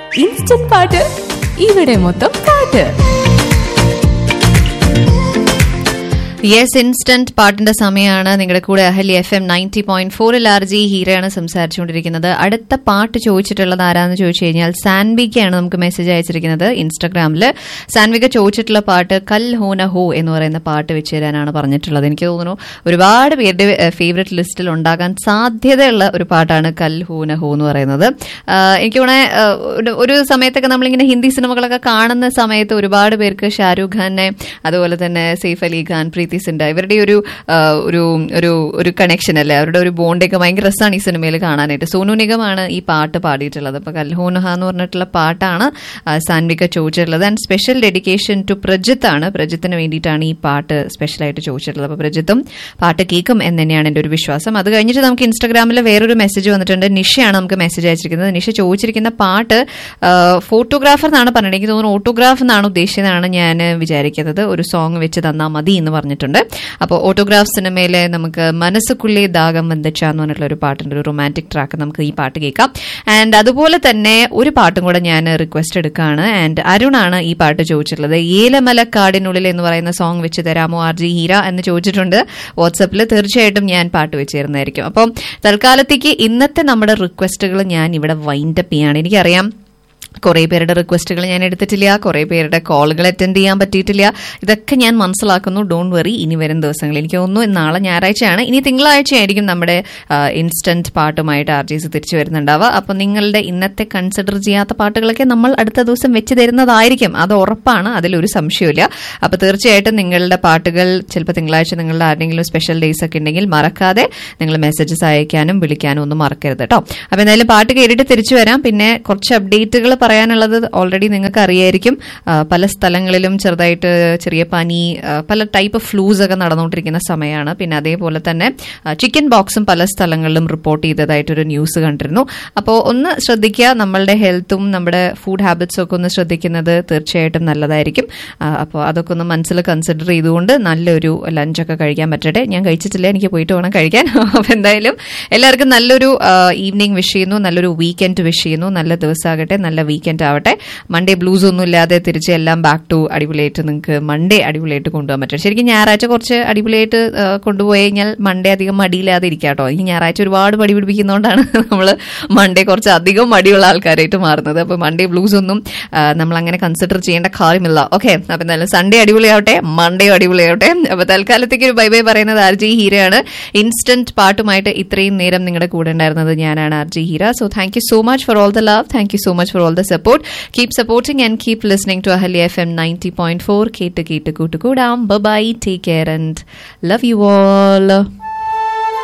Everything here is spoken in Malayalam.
ഇൻസ്റ്റന്റ് പാട്ട് ഇവിടെ മൊത്തം പാട്ട് യെസ് ഇൻസ്റ്റന്റ് പാട്ടിന്റെ സമയമാണ് നിങ്ങളുടെ കൂടെ Ahalia F M ninety point ഫോറിൽ ആർ ജി ഹീരയാണ് സംസാരിച്ചുകൊണ്ടിരിക്കുന്നത് അടുത്ത പാട്ട് ചോദിച്ചിട്ടുള്ളത് ആരാന്ന് ചോദിച്ചു കഴിഞ്ഞാൽ സാൻവികയാണ് നമുക്ക് മെസ്സേജ് അയച്ചിരിക്കുന്നത് ഇൻസ്റ്റാഗ്രാമിൽ സാൻവിക ചോദിച്ചിട്ടുള്ള പാട്ട് കൽ ഹോന ഹോ എന്ന് പറയുന്ന പാട്ട് വെച്ച് തരാനാണ് പറഞ്ഞിട്ടുള്ളത് എനിക്ക് തോന്നുന്നു ഒരുപാട് പേരുടെ ഫേവറേറ്റ് ലിസ്റ്റിൽ ഉണ്ടാകാൻ സാധ്യതയുള്ള ഒരു പാട്ടാണ് കൽ ഹോന ഹോ എന്ന് പറയുന്നത് ആ, എനിക്ക് തോന്നുന്നത് ഒരു സമയത്തൊക്കെ നമ്മളിങ്ങനെ ഹിന്ദി സിനിമകളൊക്കെ കാണുന്ന സമയത്ത് ഒരുപാട് പേർക്ക് ഷാരൂഖ് ഖാനെ അതുപോലെ തന്നെ സെയ്ഫ് അലി ഖാൻ പ്രീതി സിൻഡ ഇവരുടെ ഒരു ആ, ഒരു ഒരു ഒരു കണക്ഷൻ അല്ലേ അവരുടെ ഒരു ബോണ്ടൊക്കെ ഭയങ്കര രസമാണ് ഈ സിനിമയിൽ കാണാനായിട്ട് സോനു നിഗമാണ് ഈ പാട്ട് പാടിയിട്ടുള്ളത് അപ്പൊ കൽഹോനഹ എന്ന് പറഞ്ഞിട്ടുള്ള പാട്ടാണ് ആ, സാൻവിക ചോദിച്ചിട്ടുള്ളത് and special dedication to Prajith ആണ് പ്രജിത്തിന് വേണ്ടിയിട്ടാണ് ഈ പാട്ട് സ്പെഷ്യലായിട്ട് ചോദിച്ചിട്ടുള്ളത് അപ്പൊ പ്രജിത്തും പാട്ട് കേൾക്കും എന്ന് തന്നെയാണ് എൻ്റെ ഒരു വിശ്വാസം അത് കഴിഞ്ഞിട്ട് നമുക്ക് ഇൻസ്റ്റാഗ്രാമിൽ വേറൊരു മെസ്സേജ് വന്നിട്ടുണ്ട് നിഷയാണ് നമുക്ക് മെസ്സേജ് അയച്ചിരിക്കുന്നത് നിഷ ചോദിച്ചിരിക്കുന്ന പാട്ട് ഫോട്ടോഗ്രാഫർ എന്നാണ് പറഞ്ഞത് എനിക്ക് തോന്നുന്നു ഓട്ടോഗ്രാഫ് എന്നാണ് ഉദ്ദേശിച്ചതാണ് ഞാൻ വിചാരിക്കുന്നത് ഒരു സോങ് വെച്ച് തന്നാൽ മതി എന്ന് പറഞ്ഞിട്ടുണ്ട് അപ്പോൾ ഓട്ടോഗ്രാഫ് സിനിമയിലെ നമുക്ക് മനസ്സുക്കുള്ളേ ദാഗം വന്ദിച്ച എന്ന് പറഞ്ഞിട്ടുള്ള ഒരു പാട്ടുണ്ട് ഒരു റൊമാൻറ്റിക് ട്രാക്ക് നമുക്ക് ഈ പാട്ട് കേൾക്കാം ആൻഡ് അതുപോലെ തന്നെ ഒരു പാട്ടും കൂടെ ഞാൻ റിക്വസ്റ്റ് എടുക്കുകയാണ് ആൻഡ് അരുണാണ് ഈ പാട്ട് ചോദിച്ചിട്ടുള്ളത് ഏലമലക്കാടിനുള്ളിൽ എന്ന് പറയുന്ന സോങ് വെച്ച് തരാമോ ആർ ജി ഹീര എന്ന് ചോദിച്ചിട്ടുണ്ട് വാട്സപ്പിൽ തീർച്ചയായിട്ടും ഞാൻ പാട്ട് വെച്ച് തരുന്നതായിരിക്കും അപ്പം തൽക്കാലത്തേക്ക് ഇന്നത്തെ നമ്മുടെ റിക്വസ്റ്റുകൾ ഞാൻ ഇവിടെ വൈൻഡപ്പ് ചെയ്യാണ് എനിക്കറിയാം കുറേ പേരുടെ റിക്വസ്റ്റുകൾ ഞാൻ എടുത്തിട്ടില്ല കുറേ പേരുടെ കോളുകൾ അറ്റൻഡ് ചെയ്യാൻ പറ്റിയിട്ടില്ല ഇതൊക്കെ ഞാൻ മനസ്സിലാക്കുന്നു ഡോണ്ട് വെറി ഇനി വരും ദിവസങ്ങളിൽ എനിക്ക് തോന്നുന്നു നാളെ ഞായറാഴ്ചയാണ് ഇനി തിങ്കളാഴ്ചയായിരിക്കും നമ്മുടെ ഇൻസ്റ്റന്റ് പാട്ടുമായിട്ട് ആർ ജിസ് തിരിച്ചു വരുന്നുണ്ടാവുക അപ്പോൾ നിങ്ങളുടെ ഇന്നത്തെ കൺസിഡർ ചെയ്യാത്ത പാട്ടുകളൊക്കെ നമ്മൾ അടുത്ത ദിവസം വെച്ച് തരുന്നതായിരിക്കും അത് ഉറപ്പാണ് അതിലൊരു സംശയമില്ല അപ്പോൾ തീർച്ചയായിട്ടും നിങ്ങളുടെ പാട്ടുകൾ ചിലപ്പോൾ തിങ്കളാഴ്ച നിങ്ങളുടെ ആരുടെങ്കിലും സ്പെഷ്യൽ ഡേയ്സ് ഒക്കെ ഉണ്ടെങ്കിൽ മറക്കാതെ നിങ്ങൾ മെസ്സേജസ് അയക്കാനും വിളിക്കാനും ഒന്നും മറക്കരുത് കേട്ടോ അപ്പോൾ എന്തായാലും പാട്ട് കേട്ടിട്ട് തിരിച്ചു വരാം പിന്നെ കുറച്ച് അപ്ഡേറ്റുകൾ പറയാനുള്ളത് ഓൾറെഡി നിങ്ങൾക്ക് അറിയായിരിക്കും ആ, പല സ്ഥലങ്ങളിലും ചെറുതായിട്ട് ചെറിയ പനി ആ, പല ടൈപ്പ് ഓഫ് ഫ്ലൂസ് ഒക്കെ നടന്നുകൊണ്ടിരിക്കുന്ന സമയമാണ് പിന്നെ അതേപോലെ തന്നെ ചിക്കൻ ബോക്സും പല സ്ഥലങ്ങളിലും റിപ്പോർട്ട് ചെയ്തതായിട്ടൊരു ന്യൂസ് കണ്ടിരുന്നു അപ്പോൾ ഒന്ന് ശ്രദ്ധിക്കുക നമ്മളുടെ ഹെൽത്തും നമ്മുടെ ഫുഡ് ഹാബിറ്റ്സും ഒക്കെ ഒന്ന് ശ്രദ്ധിക്കുന്നത് തീർച്ചയായിട്ടും നല്ലതായിരിക്കും അപ്പോൾ അതൊക്കെ ഒന്ന് മനസ്സിൽ കൺസിഡർ ചെയ്തുകൊണ്ട് നല്ലൊരു ലഞ്ചൊക്കെ കഴിക്കാൻ പറ്റട്ടെ ഞാൻ കഴിച്ചിട്ടില്ല എനിക്ക് പോയിട്ട് വേണം കഴിക്കാൻ അപ്പോൾ എന്തായാലും എല്ലാവർക്കും നല്ലൊരു ഈവനിങ് വിഷ് ചെയ്യുന്നു നല്ലൊരു വീക്കെൻഡ് വിഷ് ചെയ്യുന്നു നല്ല ദിവസമാകട്ടെ നല്ല വീക്കെൻഡ് ആവട്ടെ മൺഡേ ബ്ലൂസ് ഒന്നും ഇല്ലാതെ തിരിച്ച് എല്ലാം ബാക്ക് ടു അടിപൊളിയായിട്ട് നിങ്ങൾക്ക് മൺഡേ അടിപൊളിയായിട്ട് കൊണ്ടുപോകാൻ പറ്റും ശരിക്കും ഞായറാഴ്ച കുറച്ച് അടിപൊളിയായിട്ട് ആ, കൊണ്ടുപോയി കഴിഞ്ഞാൽ മൺഡേ അധികം മടിയില്ലാതെ ഇരിക്കാം കേട്ടോ ഈ ഞായറാഴ്ച ഒരുപാട് മടി പിടിപ്പിക്കുന്നതുകൊണ്ടാണ് നമ്മൾ മൺഡേ കുറച്ച് അധികം മടിയുള്ള ആൾക്കാരായിട്ട് മാറുന്നത് അപ്പോൾ മൺഡേ ബ്ലൂസ് ഒന്നും ആ, നമ്മൾ അങ്ങനെ കൺസിഡർ ചെയ്യേണ്ട കാര്യമില്ല ഓക്കെ അപ്പൊ എന്തായാലും സൺഡേ അടിപൊളിയാവട്ടെ മൺഡേ അടിപൊളിയാവട്ടെ അപ്പൊ തൽക്കാലത്തേക്ക് ഒരു ബൈ ബൈ പറയുന്നത് ആർ ജി ഹീരയാണ് ഇൻസ്റ്റന്റ് പാട്ടുമായിട്ട് ഇത്രയും നേരം നിങ്ങളുടെ കൂടെ ഉണ്ടായിരുന്നത് ഞാനാണ് R J Heera so thank you so much for all the love thank you so much for all the support keep supporting and keep listening to Ahalia F M ninety point four കേട്ട് കേട്ട് കൂട്ടുകൂടാം bye take care and love you all